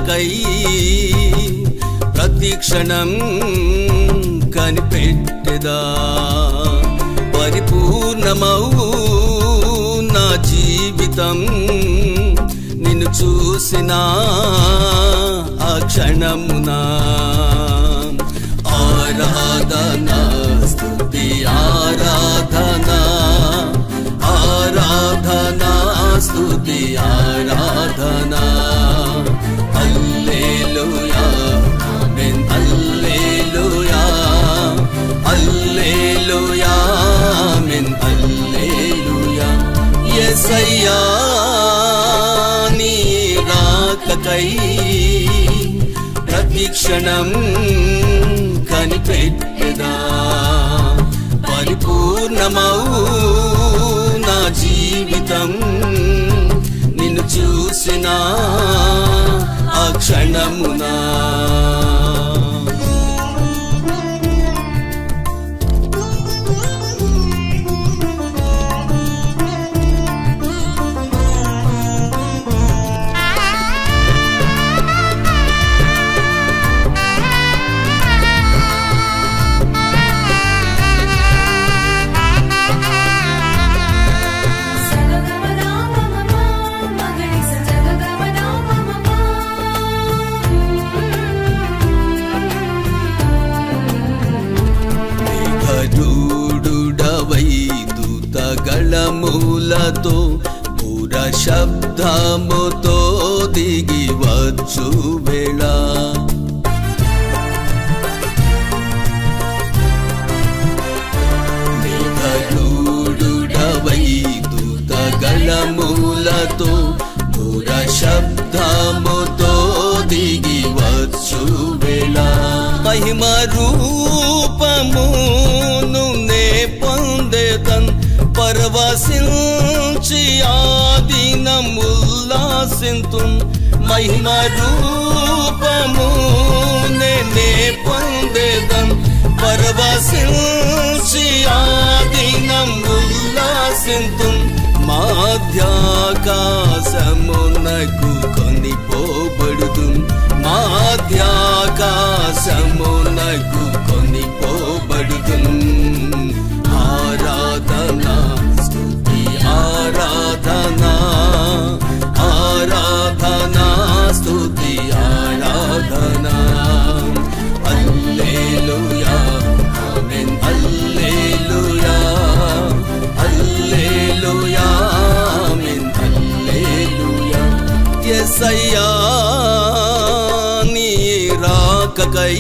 రాకకై ప్రతిక్షణం కనిపెట్టెదా పరిపూర్ణమౌ నా జీవితం నిన్ను చూసిన ఆ క్షణమునా ఆరాధన స్తుతి ఆరాధన ఆరాధన స్తుతి ఆరాధన హల్లెలూయా ఆమేన్ హల్లెలూయా హల్లెలూయా ఆమేన్ హల్లెలూయా యేసయ్యా నీ రాకకై ప్రతిక్షణం కనిపెట్టదా పరిపూర్ణమౌ నా జీవితం నిన్ను చూసిన ఆ క్షణమునా మేఘదూడుడవై దూతగళములతో పుర శబ్దముతో దిగి వచ్చు వేళ మేఘదూడుడవై దూతగళములతో పుర శబ్దముతో దిగి వచ్చు వేళ మహిమ రూపమును నే పొందేదన్ పరవశించి ఆదినం ఉల్లాసింతు మహిమ రూపము నే పొందేదన్ పరవశించి ఆదినం ఉల్లాసింతు మాధ్యాకాశమునకు కొనిపోబడుదు మాధ్యాకాశమునకు కొనిపోబడుదు ఆరాధన స్తుతి ఆరాధన ఆరాధన స్తుతి ఆరాధన హల్లెలూయా ఆమేన్ హల్లెలూయా హల్లెలూయా ఆమేన్ హల్లెలూయా యేసయ్యా నీ రాకకై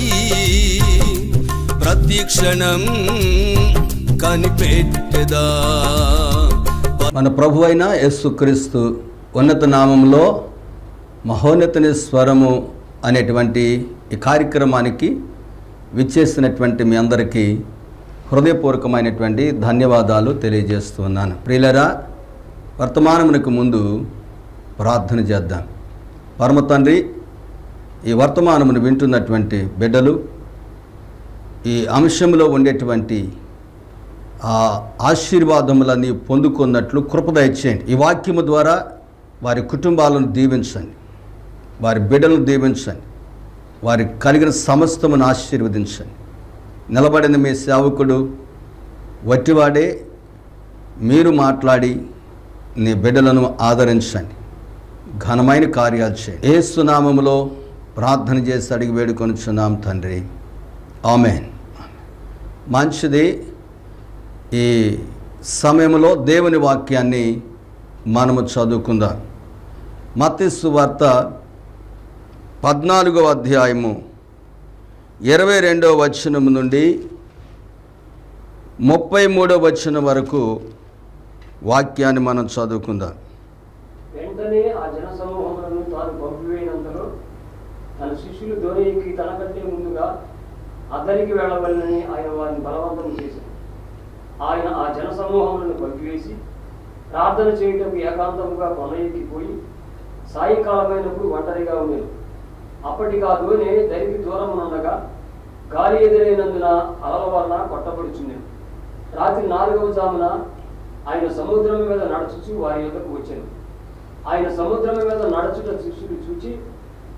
ప్రతిక్షణం కనిపెట్టెదా మన ప్రభు అయిన యేసుక్రీస్తు ఉన్నత నామంలో మహోన్నతని స్వరము అనేటువంటి ఈ కార్యక్రమానికి విచ్చేసినటువంటి మీ అందరికీ హృదయపూర్వకమైనటువంటి ధన్యవాదాలు తెలియజేస్తున్నాను ప్రియులరా వర్తమానమునకు ముందు ప్రార్థన చేద్దాం పరమ తండ్రి ఈ వర్తమానమును వింటున్నటువంటి బిడ్డలు ఈ అంశంలో ఉండేటువంటి ఆ ఆశీర్వాదములన్నీ పొందుకున్నట్లు కృప దయచేయండి ఈ వాక్యము ద్వారా వారి కుటుంబాలను దీవించండి వారి బిడ్డలను దీవించండి వారికి కలిగిన సమస్తమును ఆశీర్వదించండి నిలబడిన మీ సేవకుడు వట్టివాడే మీరు మాట్లాడి నీ బిడ్డలను ఆదరించండి ఘనమైన కార్యాలు చేయండి ఏ సునామములో ప్రార్థన చేసి అడిగి వేడుకొనుచున్నాం తండ్రి ఆమెన్ మంచిది ఈ సమయంలో దేవుని వాక్యాన్ని మనము చదువుకుందాం మత్స్సు వార్త పద్నాలుగవ అధ్యాయము ఇరవై రెండవ వచనం నుండి ముప్పై మూడవ వచనం వరకు వాక్యాన్ని మనం చదువుకుందాం వెంటనే ఆ జన సమూహములను తాను పంపివేయనంతలో తన శిష్యులు ధోనికి తనకంటే ముందుగా అద్దరికి వెళ్ళవలనని ఆయన వారిని బలవంతం చేశారు ఆయన ఆ జన సమూహములను పంపివేసి ప్రార్థన చేయుటకు ఏకాంతముగా కొన ఎక్కిపోయి సాయంకాలమైనప్పుడు ఒంటరిగా ఉండేది అప్పటికి ఆ ధోని దరికి దూరమునుండగా గాలి ఎదురైనందున అలల వలన కొట్టబడుచుండేది రాత్రి నాలుగవ జామున ఆయన సముద్రం మీద నడుచుచు వారి యొద్దకు వచ్చాను ఆయన సముద్రం మీద నడుచుట శిష్యులు చూచి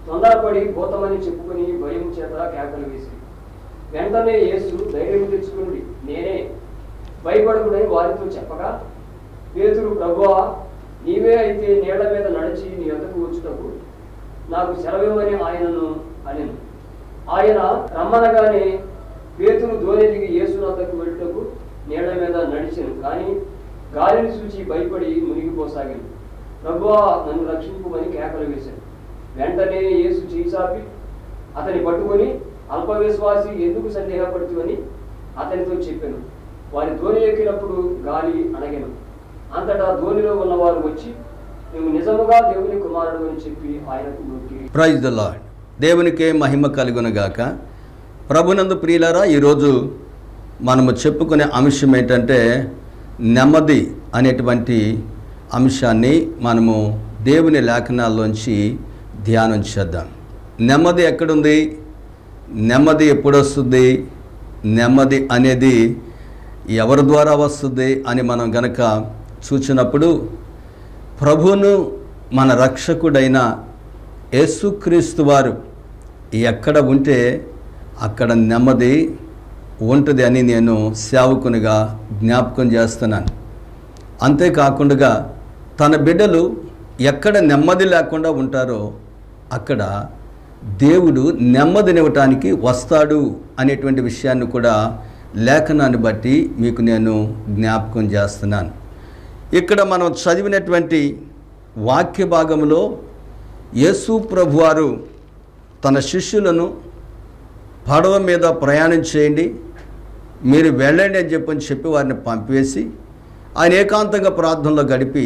తొందరపడి పోతామని చెప్పుకొని భయం చేత కేకలు వేసి వెంటనే యేసు ధైర్యం తెచ్చుకుని నేనే భయపడకుడని వారితో చెప్పగా పేతురు ప్రభువా నీవే అయితే నీళ్ల మీద నడిచి నీ వద్దకు వచ్చుటకు నాకు సెలవివ్వని ఆయనను అనెను ఆయన రమ్మనగానే పేతురు దోణి దిగి యేసు వద్దకు వెళ్ళుటకు నీళ్ల మీద నడిచాను కానీ గాలిని చూచి భయపడి మునిగిపోసాగాను ప్రభువా నన్ను రక్షింపుమని కేకలు వేశాను వెంటనే యేసు చేసాపి అతని పట్టుకొని అల్పవిశ్వాసి ఎందుకు సందేహపడుతువని అతనితో చెప్పాను వారి ధోని ఎక్కినప్పుడు గాలి అణగెను అంతటా ధోనిలో ఉన్నవారు వచ్చి నువ్వు నిజముగా దేవుని కుమారుడు అని చెప్పి ఆయనకు మొక్కి ప్రైజ్ ద లాడ్ దేవునికే మహిమ కలుగునగాక ప్రభునందు ప్రియులారా ఈరోజు మనము చెప్పుకునే అంశం ఏంటంటే నెమ్మది అనేటువంటి అంశాన్ని మనము దేవుని లేఖనాల్లోంచి ధ్యానం చేద్దాం నెమ్మది ఎక్కడుంది నెమ్మది ఎప్పుడు వస్తుంది నెమ్మది అనేది ఎవరి ద్వారా వస్తుంది అని మనం గనక చూసినప్పుడు ప్రభువును మన రక్షకుడైన యేసుక్రీస్తు వారు ఎక్కడ ఉంటే అక్కడ నెమ్మది ఉంటుంది అని నేను సేవకునిగా జ్ఞాపకం చేస్తున్నాను అంతేకాకుండా తన బిడ్డలు ఎక్కడ నెమ్మది లేకుండా ఉంటారో అక్కడ దేవుడు నెమ్మదినివ్వటానికి వస్తాడు అనేటువంటి విషయాన్ని కూడా లేఖనాన్ని బట్టి మీకు నేను జ్ఞాపకం చేస్తున్నాను ఇక్కడ మనం చదివినటువంటి వాక్య భాగంలో యేసు ప్రభువారు తన శిష్యులను పడవ మీద ప్రయాణం చేయండి మీరు వెళ్ళండి అని చెప్పని చెప్పి వారిని పంపివేసి ఆయన ఏకాంతంగా ప్రార్థనలో గడిపి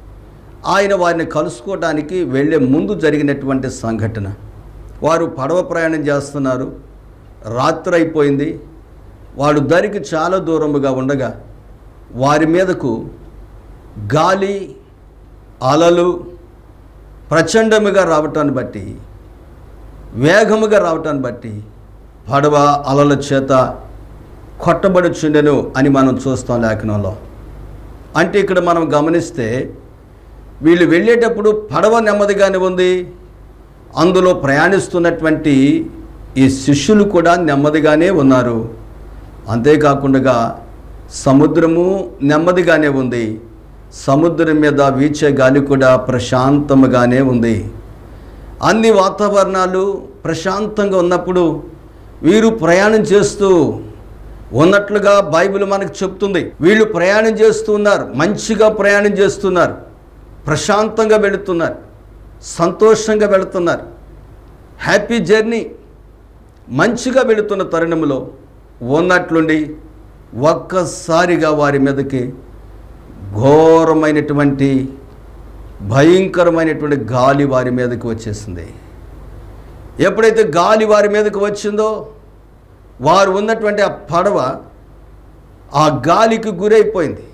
ఆయన వారిని కలుసుకోవడానికి వెళ్ళే ముందు జరిగినటువంటి సంఘటన వారు పడవ ప్రయాణం చేస్తున్నారు రాత్రి అయిపోయింది వాడు దరికి చాలా దూరముగా ఉండగా వారి మీదకు గాలి అలలు ప్రచండముగా రావటాన్ని బట్టి వేగముగా రావటాన్ని బట్టి పడవ అలల చేత కొట్టబడుచుండెను అని మనం చూస్తాం లేఖనంలో అంటే ఇక్కడ మనం గమనిస్తే వీళ్ళు వెళ్ళేటప్పుడు పడవ నెమ్మదిగానే ఉంది అందులో ప్రయాణిస్తున్నటువంటి ఈ శిష్యులు కూడా నెమ్మదిగానే ఉన్నారు అంతేకాకుండా సముద్రము నెమ్మదిగానే ఉంది సముద్రం మీద వీచే గాలి కూడా ప్రశాంతముగానే ఉంది అన్ని వాతావరణాలు ప్రశాంతంగా ఉన్నప్పుడు వీరు ప్రయాణం చేస్తూ ఉన్నట్లుగా బైబిల్ మనకు చెప్తుంది వీళ్ళు ప్రయాణం చేస్తూ ఉన్నారు మంచిగా ప్రయాణం చేస్తున్నారు ప్రశాంతంగా వెళుతున్నారు సంతోషంగా వెళుతున్నారు హ్యాపీ జర్నీ మంచిగా వెళుతున్న తరుణంలో ఉన్నట్లుండి ఒక్కసారిగా వారి మీదకి ఘోరమైనటువంటి భయంకరమైనటువంటి గాలి వారి మీదకి వచ్చేసింది ఎప్పుడైతే గాలి వారి మీదకి వచ్చిందో వారు ఉన్నటువంటి ఆ పడవ ఆ గాలికి గురైపోయింది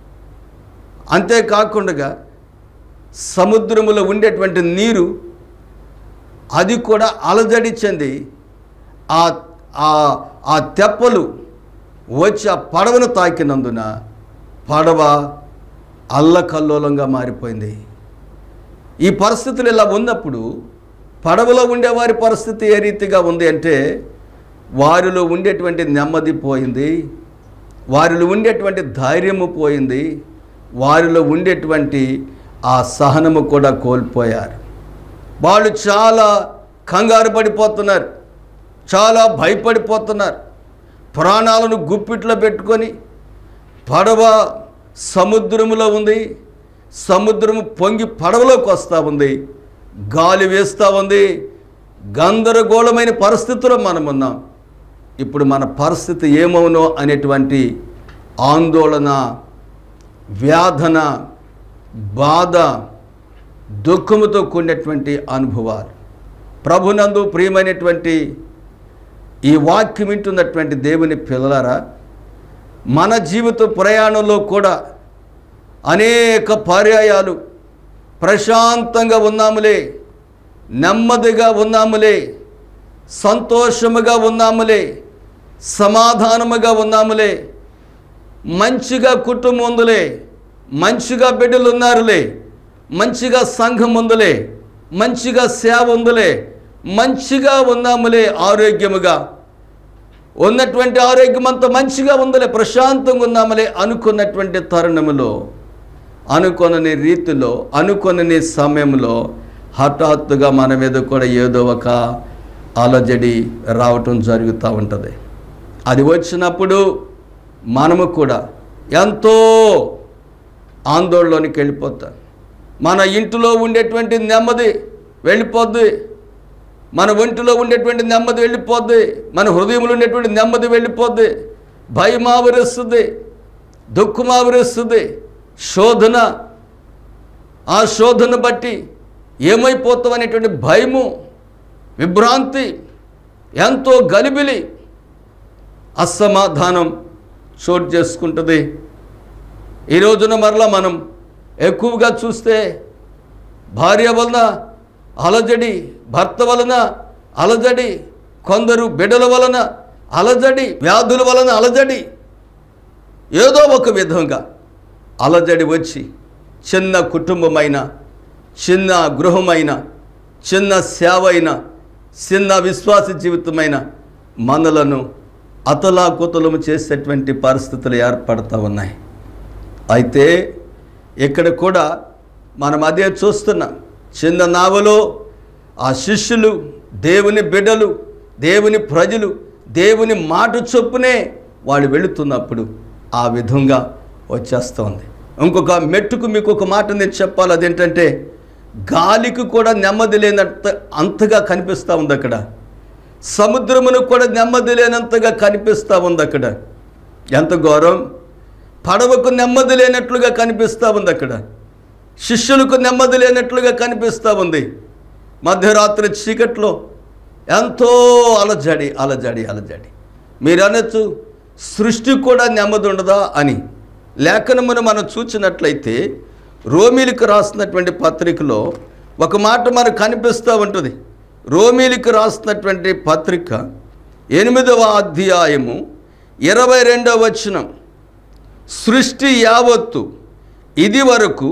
అంతేకాకుండా సముద్రములో ఉండేటువంటి నీరు అది కూడా అలజడి చెంది ఆ ఆ ఆ తెప్పలు వచ్చి ఆ పడవను తాకినందున పడవ అల్లకల్లోలంగా మారిపోయింది ఈ పరిస్థితులు ఇలా ఉన్నప్పుడు పడవలో ఉండేవారి పరిస్థితి ఏ రీతిగా ఉంది అంటే వారిలో ఉండేటువంటి నెమ్మది పోయింది వారిలో ఉండేటువంటి ధైర్యము పోయింది వారిలో ఉండేటువంటి ఆ సహనము కూడా కోల్పోయారు వాళ్ళు చాలా కంగారు పడిపోతున్నారు చాలా భయపడిపోతున్నారు ప్రాణాలను గుప్పిట్లో పెట్టుకొని పడవ సముద్రములో ఉంది సముద్రము పొంగి పడవలోకి వస్తూ ఉంది గాలి వేస్తూ ఉంది గందరగోళమైన పరిస్థితుల్లో మనం ఉన్నాం ఇప్పుడు మన పరిస్థితి ఏమవునో అనేటువంటి ఆందోళన వ్యాధన బాధ దుఃఖముతో కూడినటువంటి అనుభవాలు ప్రభునందు ప్రియమైనటువంటి ఈ వాక్యం వింటున్నటువంటి దేవుని పిల్లలారా మన జీవిత ప్రయాణంలో కూడా అనేక పర్యాయాలు ప్రశాంతంగా ఉన్నాములే నెమ్మదిగా ఉన్నాములే సంతోషముగా ఉన్నాములే సమాధానముగా ఉన్నాములే మంచిగా కుటుంబం ఉందిలే మంచిగా బిడ్డలు ఉన్నారులే మంచిగా సంఘం ఉందిలే మంచిగా సేవ ఉందిలే మంచిగా ఉందాములే ఆరోగ్యముగా ఉన్నటువంటి ఆరోగ్యం అంత మంచిగా ఉందలే ప్రశాంతంగా ఉందామలే అనుకున్నటువంటి తరుణములో అనుకొనని రీతిలో అనుకొనని సమయంలో హఠాత్తుగా మన మీద కూడా ఏదో ఒక అలజడి రావటం జరుగుతూ ఉంటుంది అది వచ్చినప్పుడు మనము కూడా ఎంతో ఆందోళనలోనికి వెళ్ళిపోతాం మన ఇంటిలో ఉండేటువంటి నెమ్మది వెళ్ళిపోద్ది మన ఒంటిలో ఉండేటువంటి నెమ్మది వెళ్ళిపోద్ది మన హృదయంలో ఉండేటువంటి నెమ్మది వెళ్ళిపోద్ది భయం ఆవరిస్తుంది దుఃఖం ఆవరిస్తుంది శోధన ఆ శోధన బట్టి ఏమైపోతాం అనేటువంటి భయము విభ్రాంతి ఎంతో గలిబిలి అసమాధానం చోటు చేసుకుంటుంది ఈ రోజున మరలా మనం ఎక్కువగా చూస్తే భార్య వలన అలజడి భర్త వలన అలజడి కొందరు బిడ్డల వలన అలజడి వ్యాధుల వలన అలజడి ఏదో ఒక విధంగా అలజడి వచ్చి చిన్న కుటుంబమైన చిన్న గృహమైన చిన్న సేవ అయిన చిన్న విశ్వాస జీవితమైన మనలను అతలాకుతలము చేసేటువంటి పరిస్థితులు ఏర్పడతా ఉన్నాయి అయితే ఇక్కడ కూడా మనం అదే చూస్తున్నాం చిన్న నావలో ఆ శిష్యులు దేవుని బిడ్డలు దేవుని ప్రజలు దేవుని మాట చొప్పునే వాళ్ళు వెళుతున్నప్పుడు ఆ విధంగా వచ్చేస్తుంది ఇంకొక మెట్టుకు మీకు ఒక మాట నేను చెప్పాలి అదేంటంటే గాలికి కూడా నెమ్మది లేనంత అంతగా కనిపిస్తూ ఉంది అక్కడ సముద్రమును కూడా నెమ్మది లేనంతగా కనిపిస్తూ ఉంది అక్కడ ఎంత ఘోరం పడవకు నెమ్మది లేనట్లుగా కనిపిస్తూ ఉంది అక్కడ శిష్యులకు నెమ్మది లేనట్లుగా కనిపిస్తూ ఉంది మధ్యరాత్రి చీకట్లో ఎంతో అలజడి అలజడి అలజడి మీరు అనొచ్చు సృష్టి కూడా నెమ్మది ఉండదా అని లేఖనమును మనం చూసినట్లయితే రోమిలికి రాసినటువంటి పత్రికలో ఒక మాట మనకు కనిపిస్తూ ఉంటుంది రోమిలికి రాసినటువంటి పత్రిక ఎనిమిదవ అధ్యాయము ఇరవై రెండవ వచనం సృష్టి యావత్తు ఇది వరకు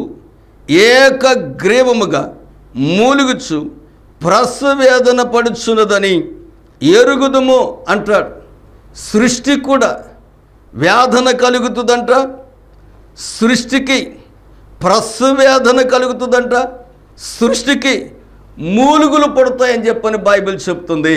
ఏకగ్రీవముగా మూలుగుచు ప్రసవేదన పడుచున్నదని ఎరుగుదుము అంటాడు సృష్టి కూడా వేదన కలుగుతుందంట సృష్టికి ప్రసవేదన కలుగుతుందంట సృష్టికి మూలుగులు పడతాయని చెప్పని బైబిల్ చెప్తుంది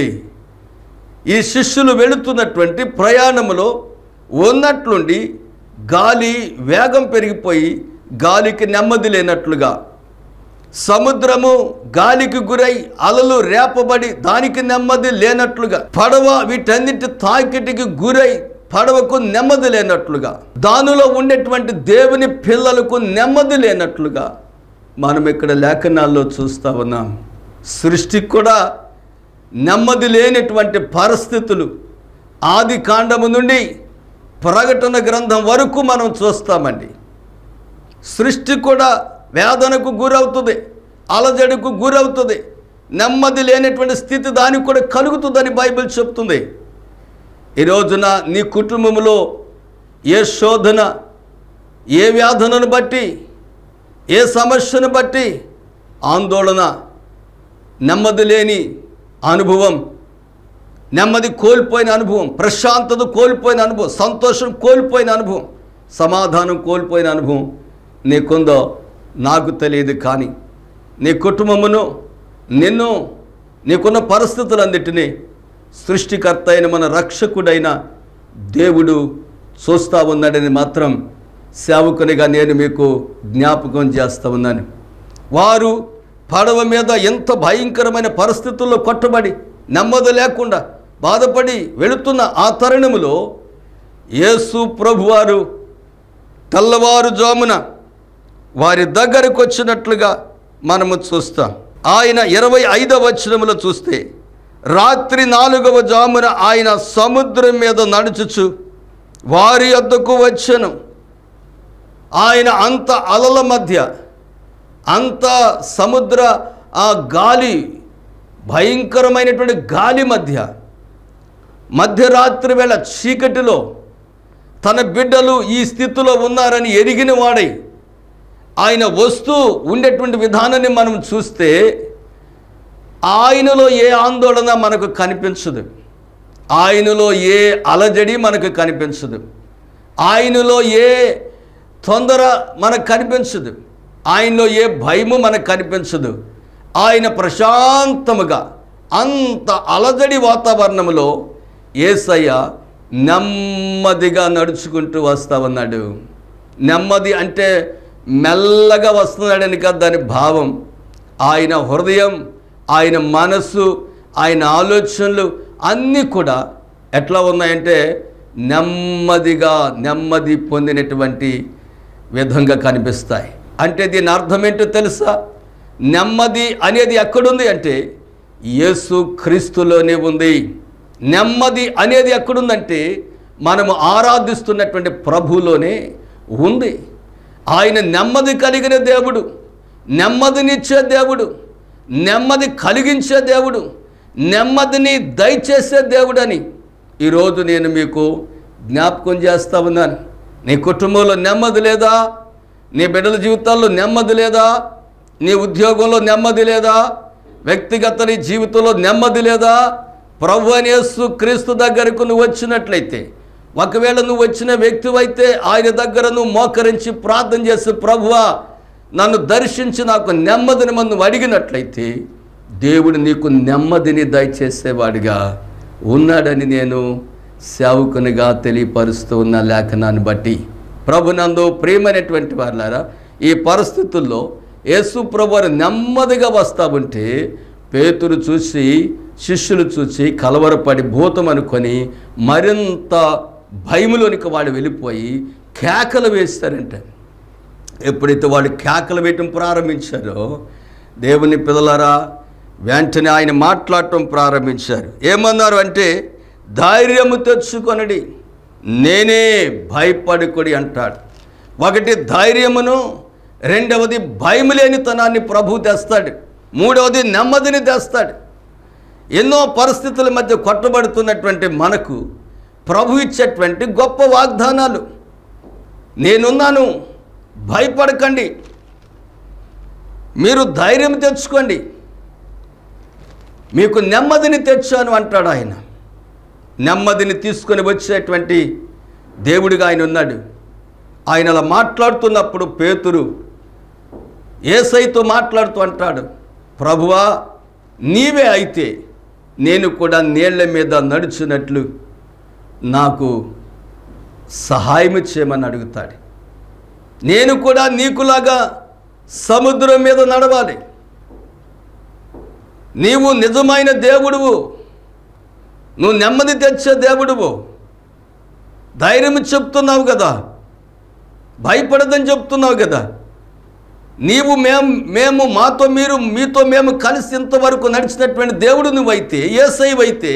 ఈ శిష్యులు వెళుతున్నటువంటి ప్రయాణములో ఉన్నట్లుండి గాలి వేగం పెరిగిపోయి గాలికి నెమ్మది లేనట్లుగా సముద్రము గాలికి గురై అలలు రేపబడి దానికి నెమ్మది లేనట్లుగా పడవ వీటన్నిటి తాకిటికి గురై పడవకు నెమ్మది లేనట్లుగా దానిలో ఉండేటువంటి దేవుని పిల్లలకు నెమ్మది లేనట్లుగా మనం ఇక్కడ లేఖనాల్లో చూస్తా ఉన్నాం సృష్టికి కూడా నెమ్మది లేనటువంటి పరిస్థితులు ఆది కాండము నుండి ప్రకటన గ్రంథం వరకు మనం చూస్తామండి సృష్టి కూడా వేదనకు గురవుతుంది అలజడికు గురవుతుంది నెమ్మది లేనటువంటి స్థితి దానికి కూడా కలుగుతుందని బైబిల్ చెప్తుంది ఈ రోజున నీ కుటుంబంలో ఏ శోధన ఏ వ్యాధనను బట్టి ఏ సమస్యను బట్టి ఆందోళన నెమ్మది లేని అనుభవం నెమ్మది కోల్పోయిన అనుభవం ప్రశాంతత కోల్పోయిన అనుభవం సంతోషం కోల్పోయిన అనుభవం సమాధానం కోల్పోయిన అనుభవం నీకుందో నాకు తెలియదు కానీ నీ కుటుంబమును నిన్ను నీకున్న పరిస్థితులన్నిటినీ సృష్టికర్త అయిన మన రక్షకుడైన దేవుడు చూస్తూ ఉన్నాడని మాత్రం సేవకునిగా నేను మీకు జ్ఞాపకం చేస్తూ ఉన్నాను వారు పడవ మీద ఎంత భయంకరమైన పరిస్థితుల్లో కొట్టబడి నెమ్మది లేకుండా బాధపడి వెళుతున్న ఆ తరుణములో యేసు ప్రభువారు తెల్లవారుజామున వారి దగ్గరకు వచ్చినట్లుగా మనము చూస్తాం ఆయన ఇరవై ఐదవ వచనములో చూస్తే రాత్రి నాలుగవ జామున ఆయన సముద్రం మీద నడుచుచు వారి వద్దకు వచ్చెను ఆయన అంత అలల మధ్య అంత సముద్ర ఆ గాలి భయంకరమైనటువంటి గాలి మధ్య మధ్యరాత్రి వేళ చీకటిలో తన బిడ్డలు ఈ స్థితిలో ఉన్నారని ఎరిగిన వాడై ఆయన వస్తూ ఉండేటువంటి విధానాన్ని మనం చూస్తే ఆయనలో ఏ ఆందోళన మనకు కనిపించదు ఆయనలో ఏ అలజడి మనకు కనిపించదు ఆయనలో ఏ తొందర మనకు కనిపించదు ఆయనలో ఏ భయము మనకు కనిపించదు ఆయన ప్రశాంతముగా అంత అలజడి వాతావరణంలో ఏసయ్య నెమ్మదిగా నడుచుకుంటూ వస్తా ఉన్నాడు నెమ్మది అంటే మెల్లగా వస్తున్నాడని కాదు దాని భావం ఆయన హృదయం ఆయన మనస్సు ఆయన ఆలోచనలు అన్నీ కూడా ఎట్లా ఉన్నాయంటే నెమ్మదిగా నెమ్మది పొందినటువంటి విధంగా కనిపిస్తాయి అంటే దీని అర్థం ఏంటో తెలుసా నెమ్మది అనేది ఎక్కడుంది అంటే యేసు క్రీస్తులోనే ఉంది నెమ్మది అనేది ఎక్కడుందంటే మనము ఆరాధిస్తున్నటువంటి ప్రభులోనే ఉంది ఆయన నెమ్మది కలిగిన దేవుడు నెమ్మదినిచ్చే దేవుడు నెమ్మది కలిగించే దేవుడు నెమ్మదిని దయచేసే దేవుడని ఈరోజు నేను మీకు జ్ఞాపకం చేస్తా ఉన్నాను నీ కుటుంబంలో నెమ్మది లేదా నీ బిడ్డల జీవితాల్లో నెమ్మది లేదా నీ ఉద్యోగంలో నెమ్మది లేదా వ్యక్తిగత నీ జీవితంలో నెమ్మది లేదా ప్రభు అని యేసు క్రీస్తు దగ్గరకు నువ్వు వచ్చినట్లయితే ఒకవేళ నువ్వు వచ్చిన వ్యక్తివైతే ఆయన దగ్గర నువ్వు మోకరించి ప్రార్థన చేసి ప్రభువా నన్ను దర్శించి నాకు నెమ్మదిని మనం అడిగినట్లయితే దేవుడు నీకు నెమ్మదిని దయచేసేవాడిగా ఉన్నాడని నేను సేవకునిగా తెలియపరుస్తూ ఉన్న లేఖనాన్ని బట్టి ప్రభునందు ప్రియమైనటువంటి వాళ్ళారా ఈ పరిస్థితుల్లో యేసు ప్రభు వారు నెమ్మదిగా వస్తా ఉంటే పేతురు చూసి శిష్యులు చూసి కలవరపడి భూతం అనుకొని మరింత భయములోనికి వాడు వెళ్ళిపోయి కేకలు వేస్తారంట ఎప్పుడైతే వాళ్ళు కేకలు వేయటం ప్రారంభించారో దేవుని పిల్లలారా వెంటనే ఆయన మాట్లాడటం ప్రారంభించారు ఏమన్నారు అంటే ధైర్యము తెచ్చుకొనడి నేనే భయపడుకొడి అంటాడు ఒకటి ధైర్యమును రెండవది భయం లేనితనాన్ని ప్రభు తెస్తాడు మూడవది నెమ్మదిని తెస్తాడు ఎన్నో పరిస్థితుల మధ్య కొట్టబడుతున్నటువంటి మనకు ప్రభు ఇచ్చేటువంటి గొప్ప వాగ్దానాలు నేనున్నాను భయపడకండి మీరు ధైర్యం తెచ్చుకోండి మీకు నెమ్మదిని తెచ్చాను అంటాడు ఆయన నెమ్మదిని తీసుకొని వచ్చేటువంటి దేవుడిగా ఆయన ఉన్నాడు ఆయన అలా మాట్లాడుతున్నప్పుడు పేతురు ఏసైతో మాట్లాడుతూ అంటాడు ప్రభువా నీవే అయితే నేను కూడా నీళ్ల మీద నడుచున్నట్లు నాకు సహాయం చేయమని అడుగుతాడు నేను కూడా నీకులాగా సముద్రం మీద నడవాలి నీవు నిజమైన దేవుడువు నువ్వు నెమ్మది తెచ్చే దేవుడువు ధైర్యం చెప్తున్నావు కదా భయపడదని చెప్తున్నావు కదా నీవు మేము మేము మాతో మీరు మీతో మేము కలిసి ఇంతవరకు నడిచినటువంటి దేవుడు నువ్వైతే ఏసైవైతే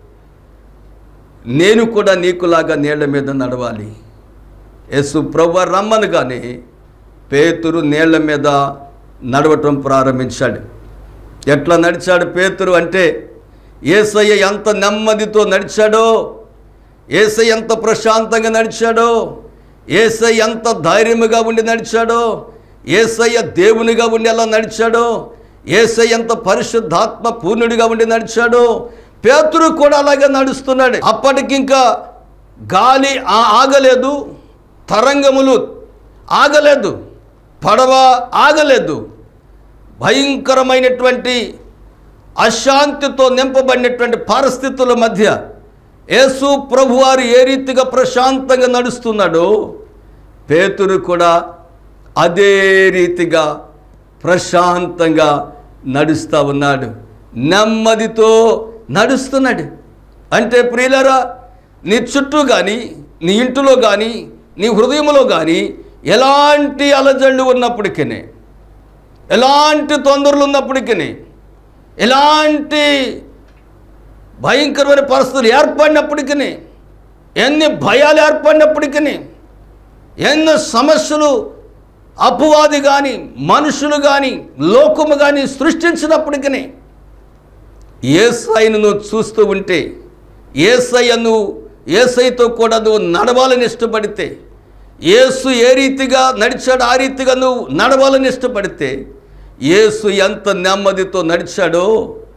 నేను కూడా నీకులాగా నీళ్ల మీద నడవాలి యేసు ప్రభు రమ్మనగానే పేతురు నీళ్ల మీద నడవటం ప్రారంభించాడు ఎట్లా నడిచాడు పేతురు అంటే ఏసయ్య ఎంత నెమ్మదితో నడిచాడో ఏసయ్య ఎంత ప్రశాంతంగా నడిచాడో ఏసయ్య ఎంత ధైర్యముగా ఉండి నడిచాడో ఏసయ్య దేవునిగా ఉండి ఎలా నడిచాడో ఏసయ్య ఎంత పరిశుద్ధాత్మ పూర్ణుడిగా ఉండి నడిచాడో పేతురు కూడా అలాగే నడుస్తున్నాడు అప్పటికింకా గాలి ఆ- ఆగలేదు తరంగములు ఆగలేదు పడవ ఆగలేదు భయంకరమైనటువంటి అశాంతితో నింపబడినటువంటి పరిస్థితుల మధ్య యేసు ప్రభువారు ఏ రీతిగా ప్రశాంతంగా నడుస్తున్నాడో పేతురు కూడా అదే రీతిగా ప్రశాంతంగా నడుస్తూ ఉన్నాడు నెమ్మదితో నడుస్తున్నాడు అంటే ప్రియులరా నీ చుట్టూ కానీ నీ ఇంటిలో కానీ నీ హృదయంలో కానీ ఎలాంటి అలజళ్ళు ఉన్నప్పటికీ ఎలాంటి తొందరలు ఉన్నప్పటికీ ఎలాంటి భయంకరమైన పరిస్థితులు ఏర్పడినప్పటికీ ఎన్ని భయాలు ఏర్పడినప్పటికీ ఎన్ని సమస్యలు అపవాది కానీ మనుషులు కానీ లోకము కానీ సృష్టించినప్పటికీ ఏసైను నువ్వు చూస్తూ ఉంటే ఏసయ్య నువ్వు ఏసైతో కూడా నువ్వు నడవాలని ఇష్టపడితే యేసు ఏ రీతిగా నడిచాడో ఆ రీతిగా నువ్వు నడవాలని ఇష్టపడితే యేసు ఎంత నెమ్మదితో నడిచాడో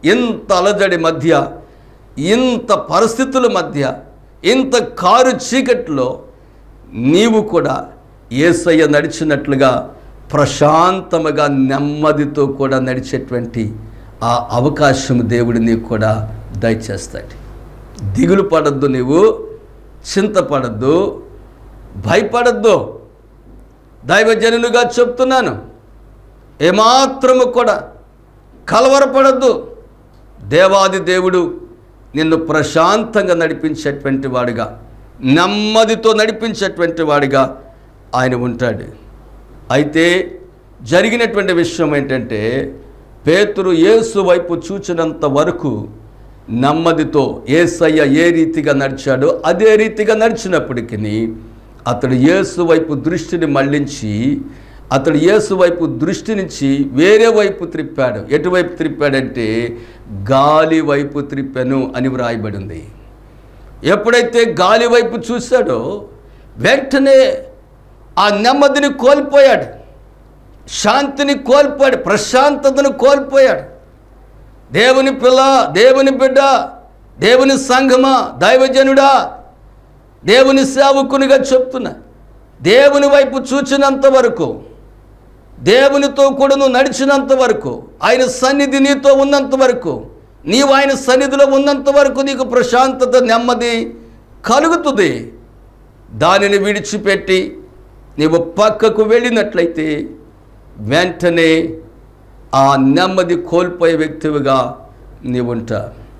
ఇంత అలజడి మధ్య ఇంత పరిస్థితుల మధ్య ఇంత కారు చీకట్లో నీవు కూడా ఏసయ్య నడిచినట్లుగా ప్రశాంతముగా నెమ్మదితో కూడా నడిచేటువంటి ఆ అవకాశం దేవుడు నీకు కూడా దయచేస్తాడు దిగులు పడద్దు నీవు చింతపడద్దు భయపడద్దు దైవజనులుగా చెప్తున్నాను ఏమాత్రము కూడా కలవరపడద్దు దేవాది దేవుడు నిన్ను ప్రశాంతంగా నడిపించేటువంటి వాడిగా నెమ్మదితో నడిపించేటువంటి వాడిగా ఆయన ఉంటాడు అయితే జరిగినటువంటి విషయం ఏంటంటే పేతురు యేసు వైపు చూచినంత వరకు నెమ్మదితో ఏసయ్య ఏ రీతిగా నడిచాడో అదే రీతిగా నడిచినప్పటికీ అతడు యేసు వైపు దృష్టిని మళ్ళించి అతడు యేసు వైపు దృష్టి నుంచి వేరే వైపు త్రిప్పాడు ఎటువైపు త్రిప్పాడంటే గాలి వైపు త్రిప్పాను అని వ్రాయబడింది ఎప్పుడైతే గాలి వైపు చూశాడో వెంటనే ఆ నెమ్మదిని కోల్పోయాడు శాంతిని కోల్పోయాడు ప్రశాంతతను కోల్పోయాడు దేవుని పిల్ల దేవుని బిడ్డ దేవుని సంఘమా దైవజనుడా దేవుని సేవకునిగా చెప్తున్నా దేవుని వైపు చూచినంత వరకు దేవునితో కూడా నువ్వు నడిచినంత వరకు ఆయన సన్నిధి నీతో ఉన్నంత వరకు నీవు ఆయన సన్నిధిలో ఉన్నంత వరకు నీకు ప్రశాంతత నెమ్మది కలుగుతుంది దానిని విడిచిపెట్టి నీవు పక్కకు వెళ్ళినట్లయితే వెంటనే ఆ నెమ్మది కోల్పోయే వ్యక్తివిగా నీవుంటా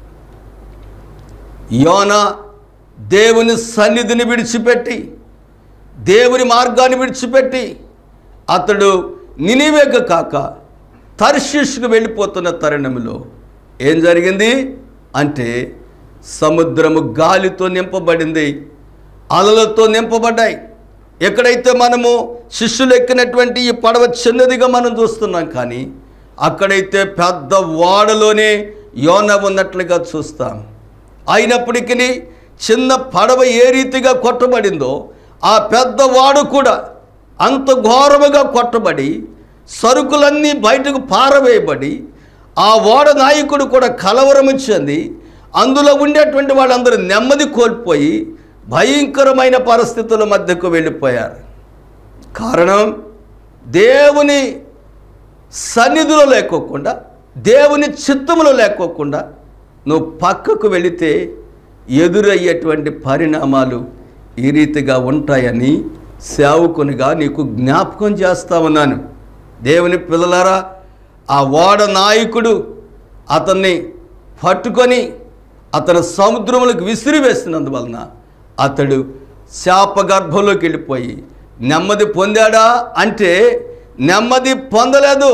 యోన దేవుని సన్నిధిని విడిచిపెట్టి దేవుని మార్గాన్ని విడిచిపెట్టి అతడు నినివేగ కాక తర్షిష్కు వెళ్ళిపోతున్న తరుణంలో ఏం జరిగింది అంటే సముద్రము గాలితో నింపబడింది అలలతో నింపబడ్డాయి ఎక్కడైతే మనము శిష్యులు ఎక్కినటువంటి ఈ పడవ చిన్నదిగా మనం చూస్తున్నాం కానీ అక్కడైతే పెద్ద ఓడలోనే యోన ఉన్నట్లుగా చూస్తాం అయినప్పటికీ చిన్న పడవ ఏ రీతిగా కొట్టబడిందో ఆ పెద్ద వాడు కూడా అంత ఘోరముగా కొట్టబడి సరుకులన్నీ బయటకు పారవేయబడి ఆ ఓడ నాయకుడు కూడా కలవరము చెంది అందులో ఉండేటువంటి వాళ్ళందరూ నెమ్మది కోల్పోయి భయంకరమైన పరిస్థితుల మధ్యకు వెళ్ళిపోయారు కారణం దేవుని సన్నిధిలో లేకోకుండా దేవుని చిత్తములో లేకోకుండా నువ్వు పక్కకు వెళితే ఎదురయ్యేటువంటి పరిణామాలు ఈ రీతిగా ఉంటాయని సేవకునిగా నీకు జ్ఞాపకం చేస్తా ఉన్నాను దేవుని పిల్లలారా ఆ ఓడ నాయకుడు అతన్ని పట్టుకొని అతను సముద్రములకు విసిరివేసినందువలన అతడు శాప గర్భంలోకి వెళ్ళిపోయి నెమ్మది పొందాడా అంటే నెమ్మది పొందలేదు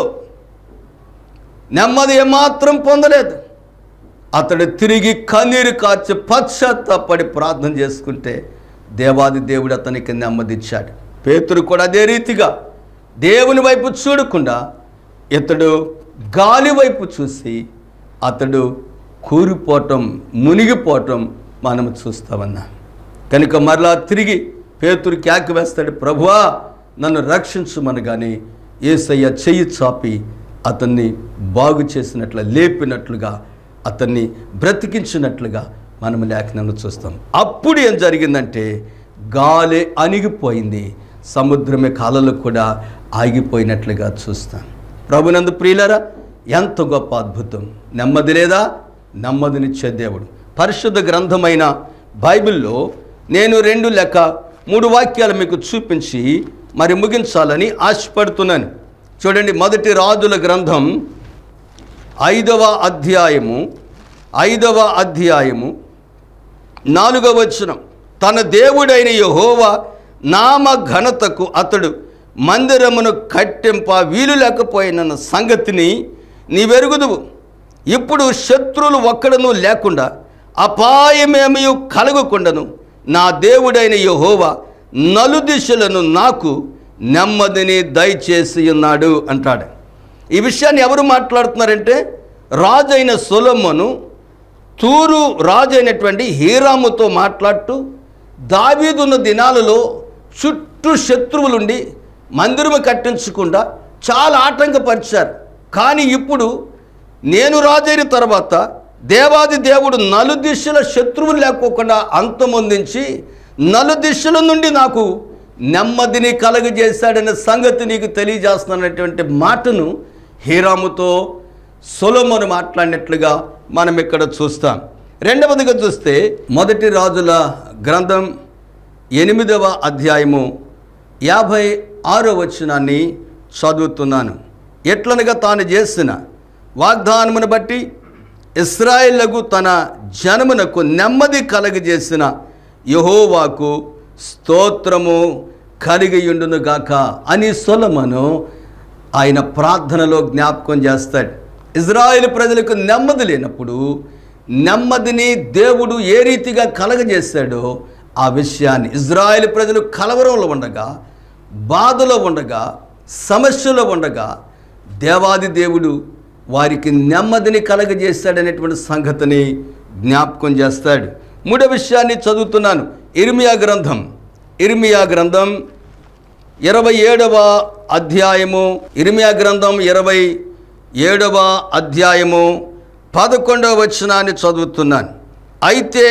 నెమ్మది ఏమాత్రం పొందలేదు అతడు తిరిగి కన్నీరు కార్చి పశ్చాత్తాపడి ప్రార్థన చేసుకుంటే దేవాది దేవుడు అతనికి నెమ్మదిచ్చాడు పేతురు కూడా అదే రీతిగా దేవుని వైపు చూడకుండా ఇతడు గాలి వైపు చూసి అతడు కూరిపోవటం మునిగిపోవటం మనము చూస్తామన్నా కనుక మరలా తిరిగి పేతురు క్యాక్ వేస్తాడు ప్రభువా నన్ను రక్షించమనగానే ఏసయ్య చెయ్యి చాపి అతన్ని బాగు చేసినట్లు లేపినట్లుగా అతన్ని బ్రతికించినట్లుగా మనం లేఖనంలో చూస్తాం అప్పుడు ఏం జరిగిందంటే గాలి అణిగిపోయింది సముద్రమే కాలలో కూడా ఆగిపోయినట్లుగా చూస్తాం ప్రభునందు ప్రియులరా ఎంత గొప్ప అద్భుతం నెమ్మది లేదా నెమ్మదినిచ్చే దేవుడు పరిశుద్ధ గ్రంథమైన బైబిల్లో నేను రెండు లెక్క మూడు వాక్యాలు మీకు చూపించి మరి ముగించాలని ఆశపడుతున్నాను చూడండి మొదటి రాజుల గ్రంథం ఐదవ అధ్యాయము ఐదవ అధ్యాయము నాలుగవ వచనం తన దేవుడైన యెహోవా నామ ఘనతకు అతడు మందిరమును కట్టింప వీలు లేకపోయిన సంగతిని నీవెరుగుదువు ఇప్పుడు శత్రువులు ఒక్కడను లేకుండా అపాయమేమీ కలగకుండాను నా దేవుడైన యెహోవా నలుదిశలను నాకు నెమ్మదిని దయచేసి ఉన్నాడు అంటాడు ఈ విషయాన్ని ఎవరు మాట్లాడుతున్నారంటే రాజైన సొలొమోను తూరు రాజు అయినటువంటి హీరాముతో మాట్లాడుతూ దావీదున్న దినాలలో చుట్టూ శత్రువులుండి మందిరము కట్టించకుండా చాలా ఆటంకపరిచారు కానీ ఇప్పుడు నేను రాజైన తర్వాత దేవాది దేవుడు నలు దిశల శత్రువులు లేకోకుండా అంతమొందించి నలు దిశల నుండి నాకు నెమ్మదిని కలగజేశాడనే సంగతి నీకు తెలియజేస్తున్నటువంటి మాటను హీరాముతో సొలొమోను మాట్లాడినట్లుగా మనం ఇక్కడ చూస్తాం రెండవదిగా చూస్తే మొదటి రాజుల గ్రంథం ఎనిమిదవ అధ్యాయము యాభై ఆరో వచనాన్ని చదువుతున్నాను ఎట్లనగా తాను చేసిన వాగ్దానమును బట్టి ఇస్రాయేళ్లకు తన జనమునకు నెమ్మది కలగజేసిన యహోవాకు స్తోత్రము కలిగియుండును గాక అని సొలమను ఆయన ప్రార్థనలో జ్ఞాపకం చేస్తాడు ఇజ్రాయేల్ ప్రజలకు నెమ్మది లేనప్పుడు నెమ్మదిని దేవుడు ఏ రీతిగా కలగజేశాడో ఆ విషయాన్ని ఇజ్రాయేల్ ప్రజలు కలవరంలో ఉండగా బాధలో ఉండగా సమస్యలో ఉండగా దేవాది దేవుడు వారికి నెమ్మదిని కలగజేస్తాడనేటువంటి సంగతిని జ్ఞాపకం చేస్తాడు మూడో విషయాన్ని చదువుతున్నాను ఇర్మియా గ్రంథం ఇర్మియా గ్రంథం ఇరవై ఏడవ అధ్యాయము ఇర్మియా గ్రంథం ఇరవై ఏడవ అధ్యాయము పదకొండవ వచనాన్ని చదువుతున్నాను అయితే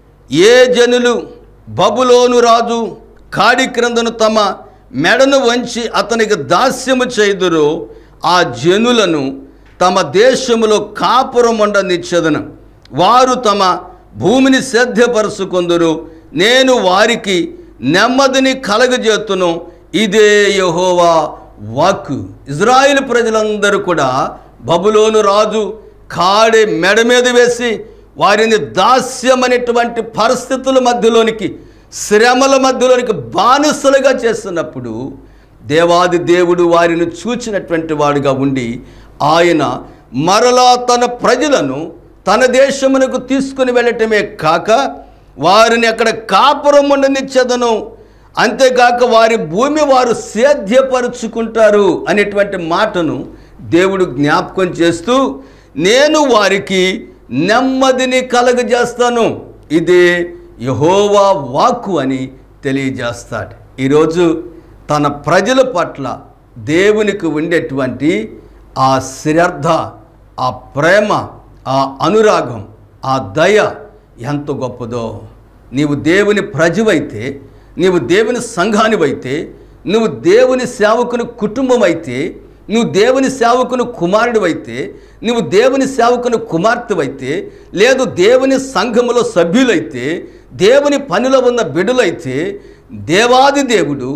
ఏ జనులు బబులోను రాజు కాడి క్రిందను తమ మెడను వంచి అతనికి దాస్యము చేయుదురో ఆ జనులను తమ దేశములో కాపురం ఉండనిచ్చేదను వారు తమ భూమిని సేద్యపరుచుకొందురు నేను వారికి నెమ్మదిని కలగజేతును ఇదే యహోవా వాక్కు ఇజ్రాయిల్ ప్రజలందరూ కూడా బబులోను రాజు కాడే మెడ మీద వేసి వారిని దాస్యమనేటువంటి పరిస్థితుల మధ్యలోనికి శ్రమల మధ్యలోనికి బానిసలుగా చేస్తున్నప్పుడు దేవాది దేవుడు వారిని చూచినటువంటి వాడుగా ఉండి ఆయన మరలా తన ప్రజలను తన దేశమునకు తీసుకుని వెళ్ళటమే కాక వారిని అక్కడ కాపురం ఉండనిచ్చేదను అంతేకాక వారి భూమి వారు సేద్యపరుచుకుంటారు అనేటువంటి మాటను దేవుడు జ్ఞాపకం చేస్తూ నేను వారికి నెమ్మదిని కలగజేస్తాను ఇదే యహోవా వాక్కు అని తెలియజేస్తాడు ఈరోజు తన ప్రజల పట్ల దేవునికి ఉండేటువంటి ఆ శ్రద్ధ ఆ ప్రేమ ఆ అనురాగం ఆ దయ ఎంత గొప్పదో నీవు దేవుని ప్రజవైతే నీవు దేవుని సంఘానివైతే నువ్వు దేవుని సేవకుని కుటుంబం అయితే నువ్వు దేవుని సేవకుని కుమారుడివైతే నువ్వు దేవుని సేవకుని కుమార్తెవైతే లేదు దేవుని సంఘములో సభ్యులైతే దేవుని పనిలో ఉన్న బిడ్డలైతే దేవాది దేవుడు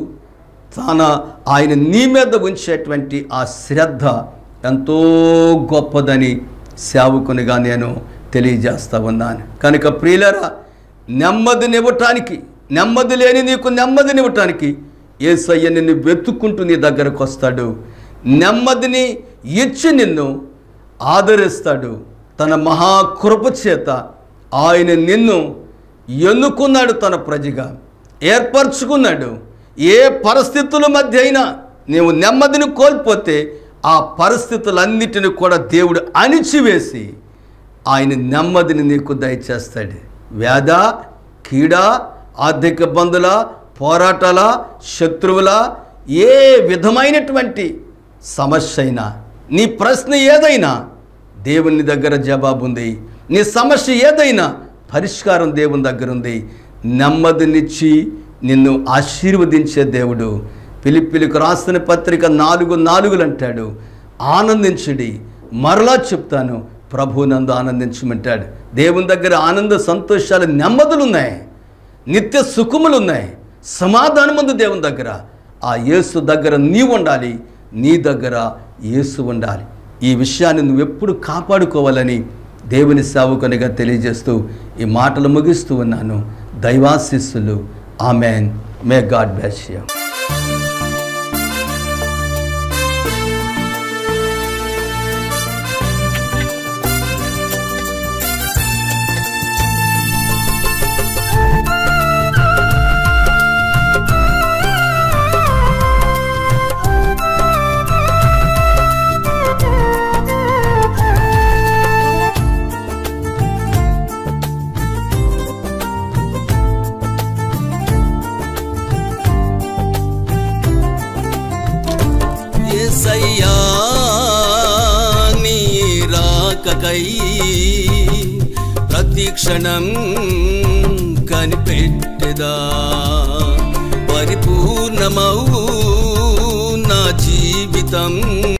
తన ఆయన నీ మీద ఉంచేటువంటి ఆ శ్రద్ధ ఎంతో గొప్పదని సేవకునిగా నేను తెలియజేస్తా ఉన్నాను కనుక ప్రియులరా నెమ్మదినివ్వటానికి నెమ్మది లేని నీకు నెమ్మదినివ్వటానికి ఏసయ్య నిన్ను వెతుక్కుంటూ నీ దగ్గరకు వస్తాడు నెమ్మదిని ఇచ్చి నిన్ను ఆదరిస్తాడు తన మహాకృప చేత ఆయన నిన్ను ఎన్నుకున్నాడు తన ప్రజగా ఏర్పరచుకున్నాడు ఏ పరిస్థితుల మధ్య అయినా నీవు నెమ్మదిని కోల్పోతే ఆ పరిస్థితులన్నిటిని కూడా దేవుడు అణిచివేసి ఆయన నెమ్మదిని నీకు దయచేస్తాడు వ్యాధ కీడ ఆర్థిక ఇబ్బందుల పోరాటాల శత్రువుల ఏ విధమైనటువంటి సమస్య అయినా నీ ప్రశ్న ఏదైనా దేవుని దగ్గర జవాబు ఉంది నీ సమస్య ఏదైనా పరిష్కారం దేవుని దగ్గర ఉంది నెమ్మదినిచ్చి నిన్ను ఆశీర్వదించే దేవుడు పిలిపిలికి రాసిన పత్రిక నాలుగు నాలుగులు అంటాడు ఆనందించుడి మరలా చెప్తాను ప్రభునందు ఆనందించమంటాడు దేవుని దగ్గర ఆనంద సంతోషాలు నెమ్మదులు ఉన్నాయి నిత్య సుఖములు ఉన్నాయి సమాధానం ఉంది దేవుని దగ్గర ఆ యేసు దగ్గర నీవు ఉండాలి నీ దగ్గర యేసు ఉండాలి ఈ విషయాన్ని నువ్వెప్పుడు కాపాడుకోవాలని దేవుని సేవకునిగా తెలియజేస్తూ ఈ మాటలు ముగిస్తూ ఉన్నాను దైవాశిస్సులు amen may God bless you Thank రాకకై ప్రతిక్షణం కనిపెట్టెదా పరిపూర్ణమౌ నా జీవితం